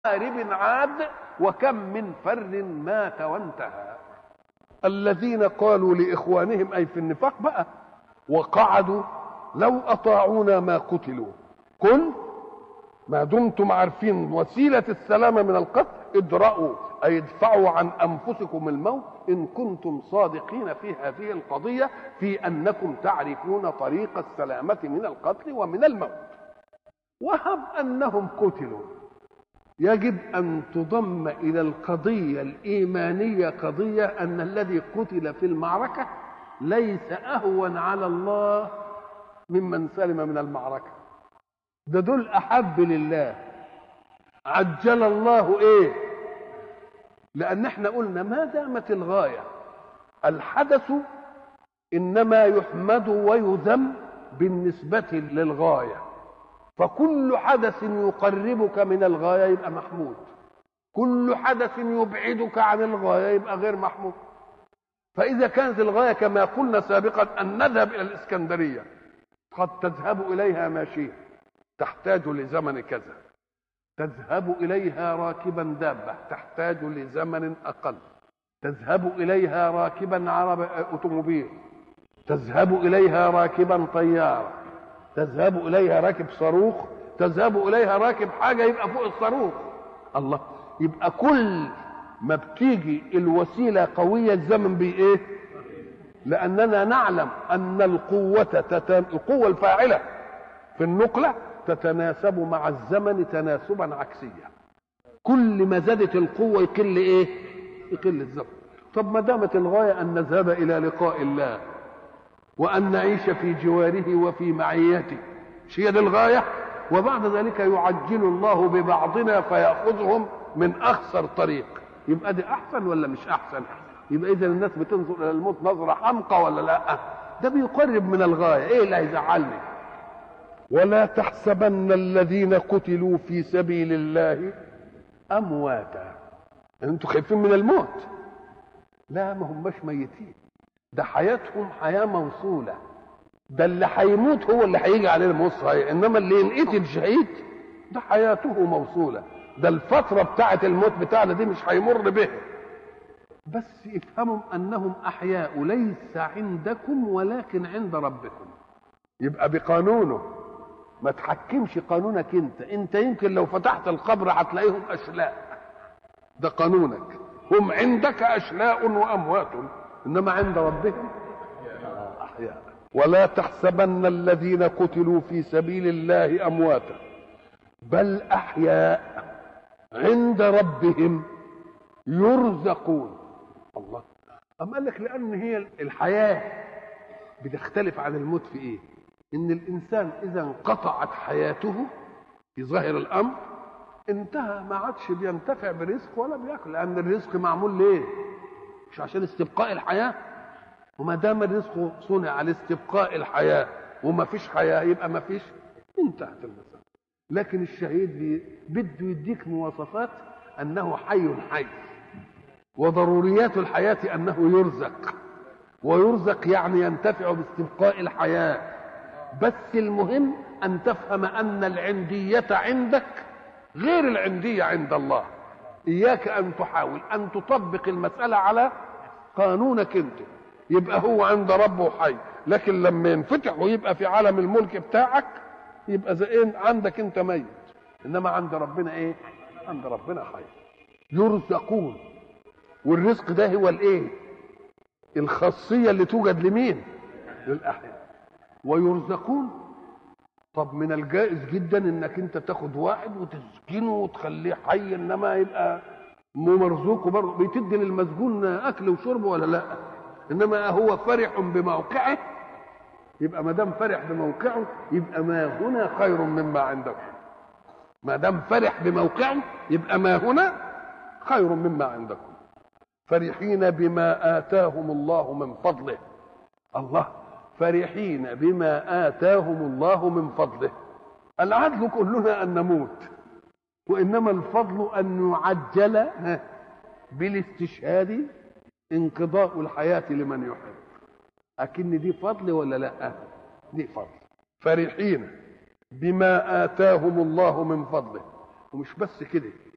حارب عاد وكم من فر مات وانتهى الذين قالوا لإخوانهم أي في النفاق بقى وقعدوا لو أطاعونا ما قتلوا قل ما دمتم عارفين وسيلة السلامة من القتل ادرأوا أي ادفعوا عن أنفسكم الموت إن كنتم صادقين في هذه القضية في أنكم تعرفون طريق السلامة من القتل ومن الموت وهب أنهم قتلوا يجب أن تضم إلى القضية الإيمانية قضية أن الذي قتل في المعركة ليس أهون على الله ممن سلم من المعركة ده دول أحب لله عجل الله إيه لأن احنا قلنا ما دامت الغاية الحدث إنما يحمد ويذم بالنسبة للغاية فكل حدث يقربك من الغاية يبقى محمود كل حدث يبعدك عن الغاية يبقى غير محمود فإذا كانت الغاية كما قلنا سابقا أن نذهب إلى الإسكندرية قد تذهب إليها ماشية تحتاج لزمن كذا تذهب إليها راكبا دابة تحتاج لزمن أقل تذهب إليها راكبا عرب أوتوموبيل تذهب إليها راكبا طيارة تذهب إليها راكب صاروخ تذهب إليها راكب حاجة يبقى فوق الصاروخ الله يبقى كل ما بتيجي الوسيلة قوية الزمن بإيه لأننا نعلم أن القوة تت... القوة الفاعلة في النقلة تتناسب مع الزمن تناسبا عكسيا كل ما زادت القوة يقل إيه يقل الزمن طب ما دامت الغاية أن نذهب إلى لقاء الله وأن نعيش في جواره وفي معيته مش هي دي الغاية وبعد ذلك يعجل الله ببعضنا فيأخذهم من أخسر طريق يبقى دي أحسن ولا مش أحسن يبقى إذا الناس بتنظر إلى الموت نظرة حمقى ولا لا ده بيقرب من الغاية إيه اللي هيزعلني ولا تحسبن الذين قتلوا في سبيل الله أمواتا أنتوا خايفين من الموت لا ما هماش ميتين ده حياتهم حياة موصولة ده اللي هيموت هو اللي هيجي عليه الموت صحيح انما اللي ينقتل شهيد ده حياته موصولة ده الفترة بتاعة الموت بتاعنا دي مش هيمر به بس افهموا انهم احياء ليس عندكم ولكن عند ربكم يبقى بقانونه ما تحكمش قانونك انت انت يمكن لو فتحت القبر هتلاقيهم اشلاء ده قانونك هم عندك اشلاء واموات انما عند ربهم احياء ولا تحسبن الذين قتلوا في سبيل الله امواتا بل احياء عند ربهم يرزقون الله أم قال لك لأن هي الحياة بتختلف عن الموت في إيه؟ إن الإنسان إذا انقطعت حياته في ظاهر الأمر انتهى ما عادش بينتفع برزق ولا بياكل لأن الرزق معمول ليه؟ مش عشان استبقاء الحياة وما دام الرزق صنع لاستبقاء الحياة وما فيش حياة يبقى ما فيش انتهت المسألة لكن الشهيد بده يديك مواصفات أنه حي حي وضروريات الحياة أنه يرزق ويرزق يعني ينتفع باستبقاء الحياة بس المهم أن تفهم أن العندية عندك غير العندية عند الله إياك أن تحاول أن تطبق المسألة على قانونك أنت يبقى هو عند ربه حي لكن لما ينفتح ويبقى في عالم الملك بتاعك يبقى زي إيه عندك أنت ميت إنما عند ربنا إيه عند ربنا حي يرزقون والرزق ده هو الايه الخاصيه اللي توجد لمين للاحياء ويرزقون طب من الجائز جدا انك انت تاخد واحد وتسجنه وتخليه حي انما يبقى مرزوق برضه بتدي للمسجون اكل وشرب ولا لا انما هو فرح بموقعه يبقى ما دام فرح بموقعه يبقى ما هنا خير مما عندكم ما دام فرح بموقعه يبقى ما هنا خير مما عندكم فرحين بما آتاهم الله من فضله الله فرحين بما آتاهم الله من فضله العدل كلنا أن نموت وإنما الفضل أن يعجل بالاستشهاد انقضاء الحياة لمن يحب أكن دي فضل ولا لا دي فضل فرحين بما آتاهم الله من فضله ومش بس كده